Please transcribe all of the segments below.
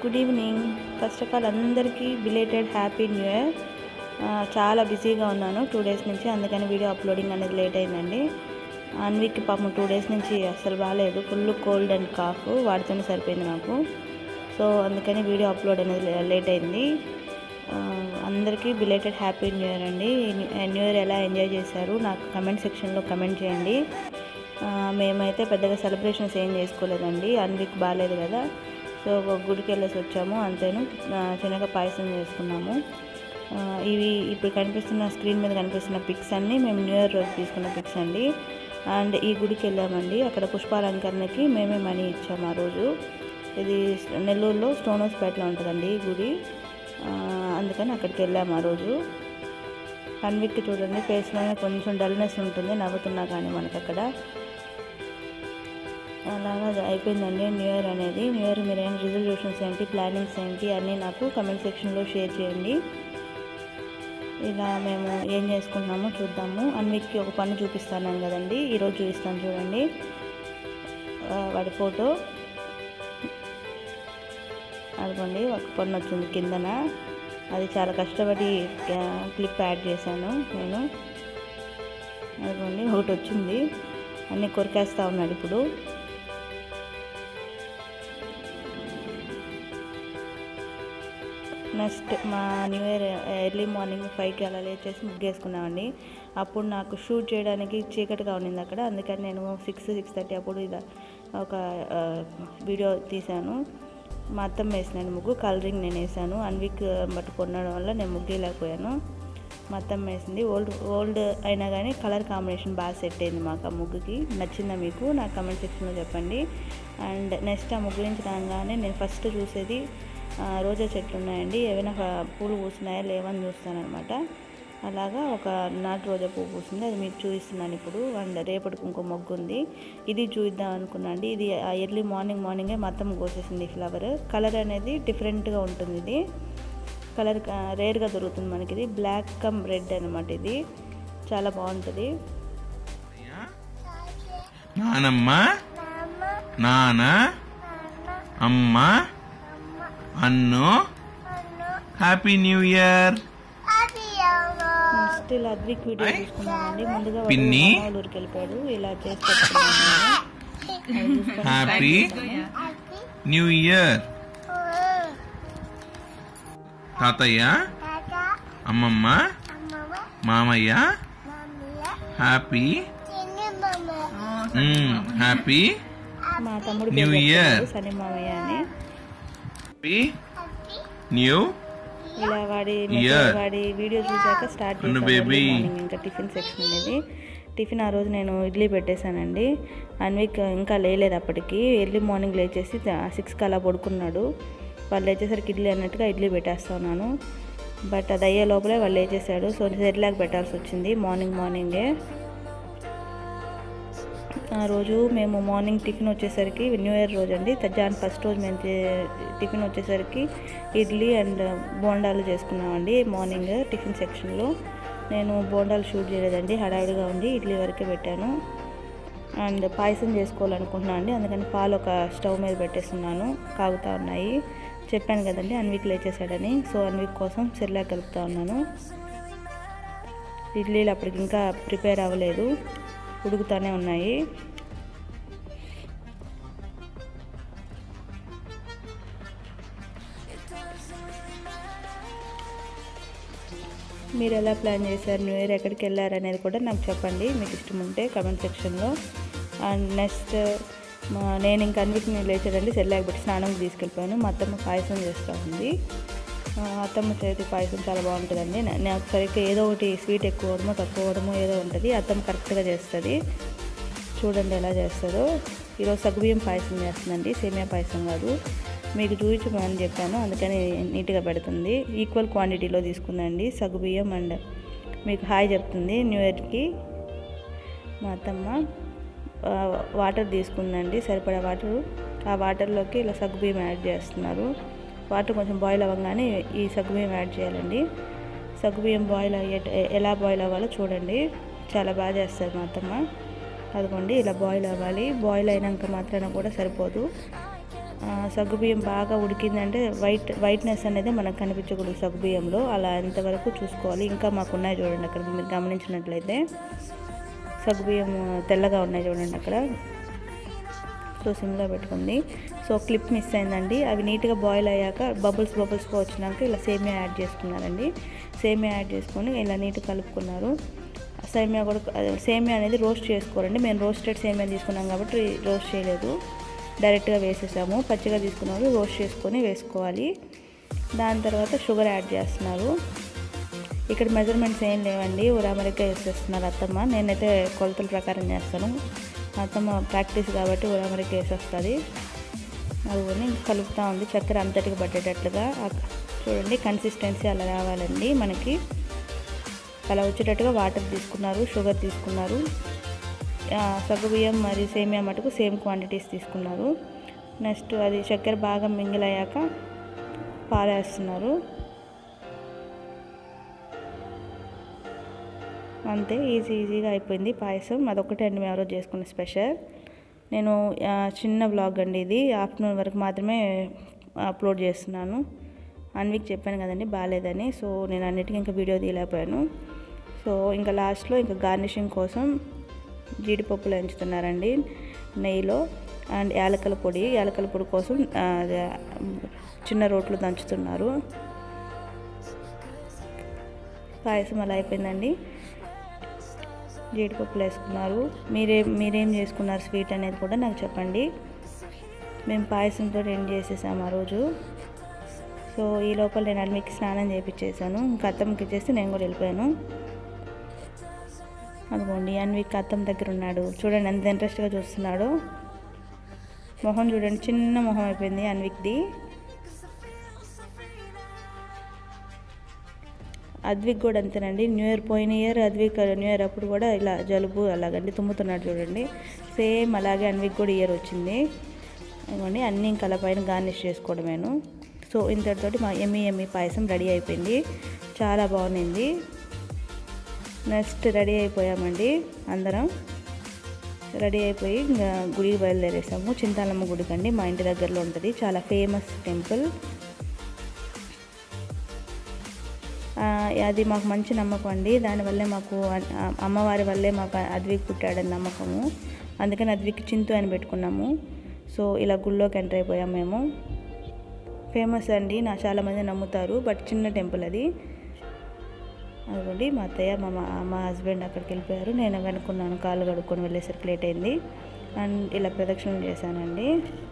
Good evening first of all అందరికీ belated happy new year చాలా బిజీగా ఉన్నాను టూ డేస్ నుంచి అందుకని వీడియో అప్లోడింగ్ అనేది లేట్ అయిందండి అన్వీక్ పాపం టూ డేస్ నుంచి అస్సలు బాగాలేదు ఫుల్ కోల్డ్ అండ్ కాఫ్ వాడితోనే సరిపోయింది నాకు సో అందుకని వీడియో అప్లోడ్ అనేది లే- లేట్ అయింది ఆ, అందరికీ బిలేటెడ్ హ్యాపీ న్యూ ఇయర్ అండి న్యూ ఇయర్ ఎలా ఎంజాయ్ చేశారు నాకు కమెంట్ సెక్షన్లో కమెంట్ చేయండి ఆ, మేమైతే పెద్దగా సెలబ్రేషన్స్ ఏం చేసుకోలేదండి అన్వీక్ బాగాలేదు కదా సో ఒక గుడికి వెళ్ళేసి వచ్చాము అంతేను ఆ, చిన్నగా పాయసం చేసుకున్నాము ఆ, ఇవి ఇప్పుడు కనిపిస్తున్న స్క్రీన్ మీద కనిపిస్తున్న పిక్స్ అన్నీ మేము న్యూ ఇయర్ రోజు తీసుకున్న పిక్స్ అండి అండ్ ఈ గుడికి వెళ్ళామండి అక్కడ పుష్పాలంకరణకి మేమే మనీ ఇచ్చాము ఆ రోజు ఇది నెల్లూరులో స్టోన్ హౌస్పేటలో ఉంటుందండి ఈ గుడి ఆ, అందుకని అక్కడికి వెళ్ళాము ఆ రోజు అన్విక్కి చూడండి ఫేస్లోనే కొంచెం డల్నెస్ ఉంటుంది నవ్వుతున్నా కానీ మనకు అక్కడ అలాగా అది అయిపోయిందండి న్యూ ఇయర్ అనేది న్యూ ఇయర్ మీరు ఏం రిజల్యూషన్స్ ఏంటి ప్లానింగ్స్ ఏంటి అన్నీ నాకు కమెంట్ సెక్షన్లో షేర్ చేయండి ఇలా మేము ఏం చేసుకుంటున్నామో చూద్దాము అన్విక్కి ఒక పన్ను చూపిస్తాను కదండి ఈరోజు చూపిస్తాను చూడండి ఆ, వాడి ఫోటో అదిగోండి ఒక పన్ను వచ్చింది కిందన అది చాలా కష్టపడి ఆ, క్లిప్ యాడ్ చేశాను నేను అదిగోండి ఒకటి వచ్చింది అన్నీ కొరికేస్తా ఉన్నాడు ఇప్పుడు నెక్స్ట్ మా న్యూ ఇయర్ ఎర్లీ మార్నింగ్ ఫైవ్కి అలా లేచేసి ముగ్గేసుకున్నామండి అప్పుడు నాకు షూట్ చేయడానికి చీకటిగా ఉండింది అక్కడ అందుకని నేను సిక్స్ సిక్స్ థర్టీ అప్పుడు ఇలా ఒక ఆ, వీడియో తీశాను మా అత్తమ్మ వేసినాను ముగ్గు కలరింగ్ నేను వేసాను వన్ వీక్ బట్టి కొనడం వల్ల నేను ముగ్గేయలేకపోయాను మా అత్తమ్మ వేసింది ఓల్డ్ ఓల్డ్ అయినా కానీ కలర్ కాంబినేషన్ బాగా సెట్ అయింది మాకు ఆ ముగ్గుకి నచ్చిందా మీకు నాకు కమెంట్ సెక్షన్లో చెప్పండి అండ్ నెక్స్ట్ ఆ ముగ్గు నుంచి రాగానే నేను ఫస్ట్ చూసేది ఆ, రోజా చెట్లు ఉన్నాయండి ఏమైనా ఫ- పూలు పూసినాయా లేవని చూస్తానమాట అలాగా ఒక నాటు రోజా పువ్వు పూసింది అది మీకు చూపిస్తున్నాను ఇప్పుడు అండ్ రేపటికి ఇంకో మొగ్గు ఉంది ఇది చూద్దాం అనుకున్నా అండి ఇది ఎర్లీ మార్నింగ్ మార్నింగే మొత్తం కోసేసింది ఫ్లవర్ కలర్ అనేది డిఫరెంట్గా ఉంటుంది ఇది కలర్ రేర్గా దొరుకుతుంది మనకి ఇది బ్లాక్ కమ్ రెడ్ అనమాట ఇది చాలా బాగుంటుంది నానమ్మ నాన్న అమ్మ అన్ను హ్యాపీ న్యూ ఇయర్ నెక్స్ట్ ఇలా అద్విక్ వీడియో చూసుకున్నామండి ముందుగా వాడు పిన్ని? మామూలు ఊరికి వెళ్ళిపోయాడు ఇలా చేసి పెట్టుకున్నాను నేను. అది చూసుకొని హ్యాపీ న్యూ ఇయర్ తాతయ్య అమ్మమ్మ మామయ్య హ్యాపీ హ్యాపీ మా తమ్ముడు New పేరు Year. చెప్తున్నాడు, సని మామయ్య అని హ్యాపీ న్యూ ఇలా వాడి Year. వాడి వీడియో చూసాక స్టార్ట్ అన్ను చేశాను baby. early morning ఇంకా టిఫిన్ సెక్షన్ అనేది టిఫిన్ ఆ రోజు నేను ఇడ్లీ పెట్టేశానండి అన్విక్ ఇంకా లేలేదు అప్పటికి ఎర్లీ మార్నింగ్ లేచేసి సిక్స్కి అలా పడుకున్నాడు వాళ్ళు లేచేసరికి ఇడ్లీ అన్నట్టుగా ఇడ్లీ పెట్టేస్తా ఉన్నాను బట్ అది అయ్యే లోపలే వాళ్ళు లేచేసాడు సో సెర్లాక్ పెట్టాల్సి వచ్చింది మార్నింగ్ మార్నింగే ఆ రోజు మేము మార్నింగ్ టిఫిన్ వచ్చేసరికి న్యూ ఇయర్ రోజు అండి జాన్ ఫస్ట్ రోజు మేము తి- టిఫిన్ వచ్చేసరికి ఇడ్లీ అండ్ బోండాలు చేసుకున్నామండి మార్నింగ్ టిఫిన్ సెక్షన్లో నేను బోండాలు షూట్ చేయలేదండి హడావిడిగా ఉంది ఇడ్లీ వరకే పెట్టాను అండ్ పాయసం చేసుకోవాలనుకుంటున్నాను అండి అందుకని పాలు ఒక స్టవ్ మీద పెట్టేస్తున్నాను కాగుతూ ఉన్నాయి చెప్పాను కదండి అన్వీక్ లేచేసాడని సో అన్వీక్ కోసం సెర్లా కలుపుతా ఉన్నాను ఇడ్లీలు అప్పటికి ఇంకా ప్రిపేర్ అవ్వలేదు ఉడుకుతూనే ఉన్నాయి మీరు ఎలా ప్లాన్ చేశారు న్యూ ఇయర్ ఎక్కడికి వెళ్ళారు అనేది కూడా నాకు చెప్పండి మీకు ఇష్టం ఉంటే కమెంట్ సెక్షన్లో అండ్ నెక్స్ట్ మా నేను ఇంకా అన్నిటిని లేచాడండి సెల్లాకి పెట్టి స్నానంకి తీసుకెళ్ళిపోయాను మా అత్తమ్మ పాయసం చేస్తూ ఉంది ఆ, అత్తమ్మ చేతి పాయసం చాలా బాగుంటుందండి నా- నాకు సరిగ్గా ఏదో ఒకటి స్వీట్ ఎక్కువ అవడమో తక్కువ అవడమో ఏదో ఉంటుంది అత్తమ్మ కరెక్ట్గా చేస్తుంది చూడండి ఎలా చేస్తుందో ఈరోజు సగ్గుబియ్యం పాయసం చేస్తుందండి సేమియా పాయసం కాదు మీకు చూపించమని చెప్పాను అందుకని నీట్గా పెడుతుంది ఈక్వల్ క్వాంటిటీలో తీసుకుందండి సగ్గుబియ్యం అండ్ మీకు హాయ్ చెప్తుంది న్యూ ఇయర్కి మా అత్తమ్మ ఆ, వాటర్ తీసుకుందండి సరిపడా వాటర్ ఆ వాటర్లోకి ఇలా సగ్గుబియ్యం యాడ్ చేస్తున్నారు వాటర్ కొంచెం బాయిల్ అవ్వగానే ఈ సగ్గుబియ్యం యాడ్ చేయాలండి సగ్గుబియ్యం బాయిల్ అయ్యే ఎలా బాయిల్ అవ్వాలో చూడండి చాలా బాగా చేస్తారు మా అత్తమ్మ అదిగోండి ఇలా బాయిల్ అవ్వాలి బాయిల్ అయినాక మాత్రాన కూడా సరిపోదు ఆ, సగ్గుబియ్యం బాగా ఉడికిందంటే వైట్ వైట్నెస్ అనేది మనకు కనిపించకూడదు సగ్గుబియ్యంలో అలా ఎంతవరకు చూసుకోవాలి ఇంకా మాకు ఉన్నాయి చూడండి అక్కడ మీరు గమనించినట్లయితే సగ్గుబియ్యం తెల్లగా ఉన్నాయి చూడండి అక్కడ సో సిమ్లో పెట్టుకుంది సో క్లిప్ మిస్ అయిందండి అవి నీట్గా బాయిల్ అయ్యాక బబుల్స్ బబుల్స్గా వచ్చినాక ఇలా సేమియా యాడ్ చేసుకున్నారండి సేమియా యాడ్ చేసుకొని ఇలా నీట్గా కలుపుకున్నారు సేమియా కూడా అదే సేమియా అనేది రోస్ట్ చేసుకోరండి మేము రోస్టెడ్ సేమియా తీసుకున్నాం కాబట్టి రోస్ట్ చేయలేదు డైరెక్ట్గా వేసేసాము పచ్చిగా తీసుకున్నారు రోస్ట్ చేసుకొని వేసుకోవాలి దాని తర్వాత షుగర్ యాడ్ చేస్తున్నారు ఇక్కడ మెజర్మెంట్స్ ఏం లేవండి ఉరామరిగ్గా వేసేస్తున్నారు అత్తమ్మ నేనైతే కొలతల ప్రకారం చేస్తాను అత్తమ్మ ప్రాక్టీస్ కాబట్టి ఉరామరిగ్గా వేసేస్తుంది అదిగోని కలుపుతూ ఉంది చక్కెర అంతటికి పట్టేటట్లుగా ఆ- చూడండి కన్సిస్టెన్సీ అలా రావాలండి మనకి అలా వచ్చేటట్టుగా వాటర్ తీసుకున్నారు షుగర్ తీసుకున్నారు ఆ, సగ్గుబియ్యం మరియు సేమియా మటుకు సేమ్ క్వాంటిటీస్ తీసుకున్నారు నెక్స్ట్ అది చక్కెర బాగా మింగిల్ అయ్యాక పాలు వేస్తున్నారు అంతే ఈజీ ఈజీగా అయిపోయింది పాయసం అదొకటే అండి మేము ఎవరో చేసుకున్న స్పెషల్ నేను ఆ, చిన్న బ్లాగ్ అండి ఇది ఆఫ్టర్నూన్ వరకు మాత్రమే అప్లోడ్ చేస్తున్నాను అన్విక్ చెప్పాను కదండి బాగాలేదని సో నేను అన్నిటికీ ఇంకా వీడియో తీయలేకపోయాను సో ఇంకా లాస్ట్లో ఇంకా గార్నిషింగ్ కోసం జీడిపప్పులు ఎంచుతున్నారండి నెయ్యిలో అండ్ యాలకల పొడి యాలకల పొడి కోసం ఆ, అదే, చిన్న రోట్లు దంచుతున్నారు పాయసం అలా అయిపోయిందండి జీడిపప్పులు వేసుకున్నారు మీరే మీరేం చేసుకున్నారు స్వీట్ అనేది కూడా నాకు చెప్పండి మేము పాయసంతో ఎండ్ చేసేసాము ఆ రోజు సో ఈ లోపల నేను అన్నికి స్నానం చేయించేసాను ఇంకా అత్తమ్మకి ఇచ్చేసి నేను కూడా వెళ్ళిపోయాను అనుకోండి అన్విక్ అత్తం దగ్గర ఉన్నాడు చూడండి ఎంత ఇంట్రెస్ట్గా చూస్తున్నాడు మొహం చూడండి చిన్న మొహం అయిపోయింది అన్విక్ది అద్విక్ కూడా అంతేనండి న్యూ ఇయర్ పోయిన ఇయర్ అద్విక్ న్యూ ఇయర్ అప్పుడు కూడా ఇలా జలుబు అలాగండి తుమ్ముతున్నాడు చూడండి సేమ్ అలాగే అన్విక్ కూడా ఇయర్ వచ్చింది ఇవ్వండి అన్నీ ఇంకా అలా పైన గార్నిష్ చేసుకోవడమేను సో ఇంతటితోటి మా ఎమ్మి ఎమ్మి పాయసం రెడీ అయిపోయింది చాలా బాగుంది నెక్స్ట్ రెడీ అయిపోయామండి అందరం రెడీ అయిపోయి ఇంకా గుడికి బయలుదేరేసాము చింతాలమ్మ గుడికి అండి మా ఇంటి దగ్గరలో ఉంటుంది చాలా ఫేమస్ టెంపుల్ ఆ, అది మాకు మంచి నమ్మకం అండి దానివల్లే మాకు అ- ఆ- అమ్మవారి వల్లే మాకు అద్విక్ పుట్టాడని నమ్మకము అందుకని అద్విక్ చింతు అని పెట్టుకున్నాము సో ఇలా గుళ్ళోకి ఎంటర్ అయిపోయాం మేము ఫేమస్ అండి నా చాలామంది నమ్ముతారు బట్ చిన్న టెంపుల్ అది అదిగోండి మా అత్తయ్య మా మా మా హస్బెండ్ అక్కడికి వెళ్ళిపోయారు నేను వెనుకున్నాను కాళ్ళు కడుక్కొని వెళ్ళేసరికి లేట్ అయింది అండ్ ఇలా ప్రదక్షిణం చేశానండి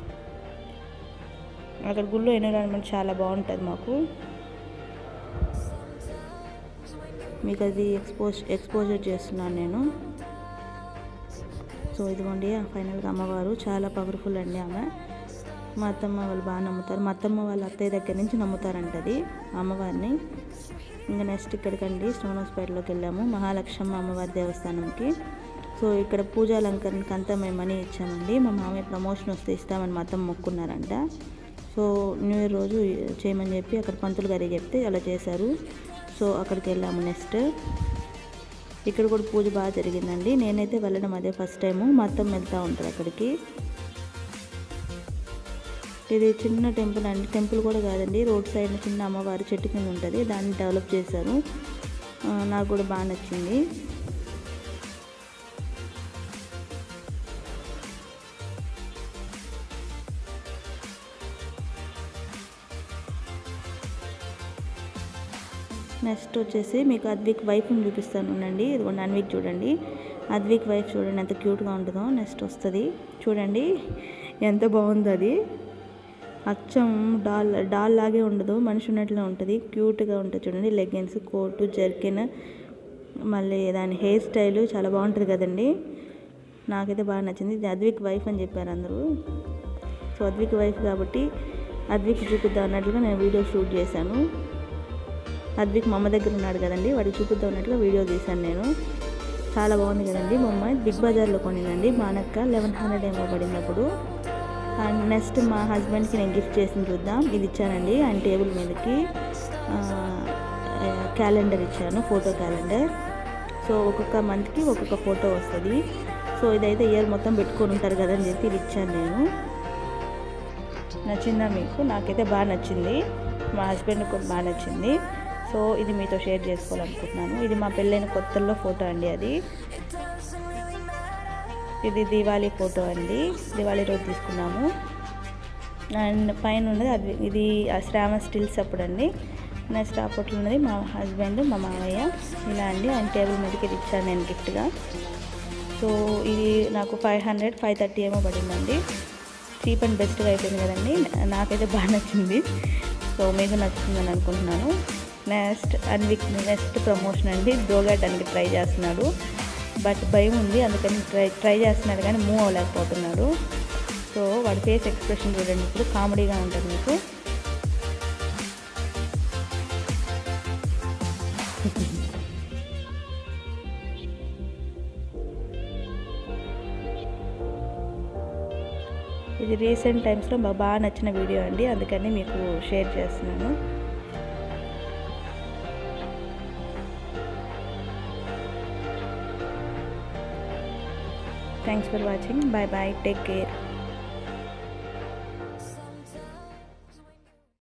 అక్కడ గుళ్ళో ఎన్విరాన్మెంట్ చాలా బాగుంటుంది మాకు మీకు అది ఎక్స్పోజ్ ఎక్స్పోజర్ చేస్తున్నాను నేను సో ఇదిగోండి ఫైనల్గా అమ్మవారు చాలా పవర్ఫుల్ అండి ఆమె మా అత్తమ్మ వాళ్ళు బాగా నమ్ముతారు మా అత్తమ్మ వాళ్ళ అత్తయ్య దగ్గర నుంచి నమ్ముతారంట అది అమ్మవారిని ఇంకా నెక్స్ట్ ఇక్కడికండి స్టోన్ హాస్పిటల్లోకి వెళ్ళాము మహాలక్ష్మ అమ్మవారి దేవస్థానంకి సో ఇక్కడ పూజా అలంకరణకి అంతా మేము మనీ ఇచ్చామండి మా మామయ్య ప్రమోషన్ వస్తే ఇస్తామని మా అత్తమ్మ మొక్కున్నారంట సో న్యూ ఇయర్ రోజు చేయమని చెప్పి అక్కడ పంతులు గారికి చెప్తే అలా చేశారు సో అక్కడికి వెళ్ళాము నెక్స్ట్ ఇక్కడ కూడా పూజ బాగా జరిగిందండి నేనైతే వెళ్ళడం అదే ఫస్ట్ టైము మా అత్తమ్మ వెళ్తూ ఉంటుంది అక్కడికి ఇది చిన్న టెంపుల్ అండి టెంపుల్ కూడా కాదండి రోడ్ సైడ్ చిన్న అమ్మవారి చెట్టు కింద ఉంటుంది దాన్ని డెవలప్ చేశారు ఆ, నాకు కూడా బాగా నచ్చింది నెక్స్ట్ వచ్చేసి మీకు అద్విక్ వైఫ్ని చూపిస్తాను ఉండండి ఇదిగోండి అన్విక్ చూడండి అద్విక్ వైఫ్ చూడండి ఎంత క్యూట్గా ఉంటుందో నెక్స్ట్ వస్తుంది చూడండి ఎంత బాగుందో అది అచ్చం డాల్ డాల్ లాగే ఉండదు మనిషి ఉన్నట్లే ఉంటుంది క్యూట్గా ఉంటుంది చూడండి లెగ్గిన్స్ కోటు జర్కిన్ మళ్ళీ దాని హెయిర్ స్టైల్ చాలా బాగుంటుంది కదండి నాకైతే బాగా నచ్చింది ఇది అద్విక్ వైఫ్ అని చెప్పారు అందరూ సో అద్విక్ వైఫ్ కాబట్టి అద్విక్ చూపిద్దాం అన్నట్లుగా నేను వీడియో షూట్ చేశాను అద్విక్ మా అమ్మ దగ్గర ఉన్నాడు కదండి వాడికి చూపిద్దాం అన్నట్లుగా వీడియో తీశాను నేను చాలా బాగుంది కదండి మా అమ్మాయి బిగ్ బజార్లో కొనినండి మానక్క లెవెన్ హండ్రెడ్ ఏమో పడినప్పుడు అండ్ నెక్స్ట్ మా హస్బెండ్కి నేను గిఫ్ట్ చేసింది చూద్దాం ఇది ఇచ్చానండి ఆయన టేబుల్ మీదకి క్యాలెండర్ ఇచ్చాను ఫోటో క్యాలెండర్ సో ఒక్కొక్క మంత్కి ఒక్కొక్క ఫోటో వస్తుంది సో ఇదైతే ఇయర్ మొత్తం పెట్టుకొని ఉంటారు కదని చెప్పి ఇది ఇచ్చాను నేను నచ్చిందా మీకు నాకైతే బాగా నచ్చింది మా హస్బెండ్ కూడా బాగా నచ్చింది సో ఇది మీతో షేర్ చేసుకోవాలనుకుంటున్నాను ఇది మా పెళ్ళైన కొత్తల్లో ఫోటో అండి అది ఇది దివాళీ ఫోటో అండి దివాళీ రోజు తీసుకున్నాము అండ్ పైన ఉన్నది అది ఇది ఆ శ్రావణ స్టిల్స్ అప్పుడు అండి నెక్స్ట్ ఆ ఫోటోలో ఉన్నది మా హస్బెండ్ మా మామయ్య ఇలా అండి ఆయన టేబుల్ మీదకి ఇది ఇచ్చాను నేను గిఫ్ట్గా సో ఇది నాకు ఫైవ్ హండ్రెడ్ ఫైవ్ థర్టీ ఏమో పడిందండి చీప్ అండ్ బెస్ట్గా అయిపోయింది కదండి నాకైతే బాగా నచ్చింది సో మీకు నచ్చుతుందని అనుకుంటున్నాను నెక్స్ట్ అన్విక్ నెక్స్ట్ ప్రమోషన్ అండి దోగడానికి ట్రై చేస్తున్నాడు బట్ భయం ఉంది అందుకని ట్రై ట్రై చేస్తున్నాడు కానీ మూవ్ అవ్వలేకపోతున్నాడు సో వాడి ఫేస్ ఎక్స్ప్రెషన్ చూడండి ఇప్పుడు కామెడీగా ఉంటుంది మీకు ఇది రీసెంట్ టైమ్స్లో మాకు బాగా నచ్చిన వీడియో అండి అందుకని మీకు షేర్ చేస్తున్నాను thanks for watching bye bye take care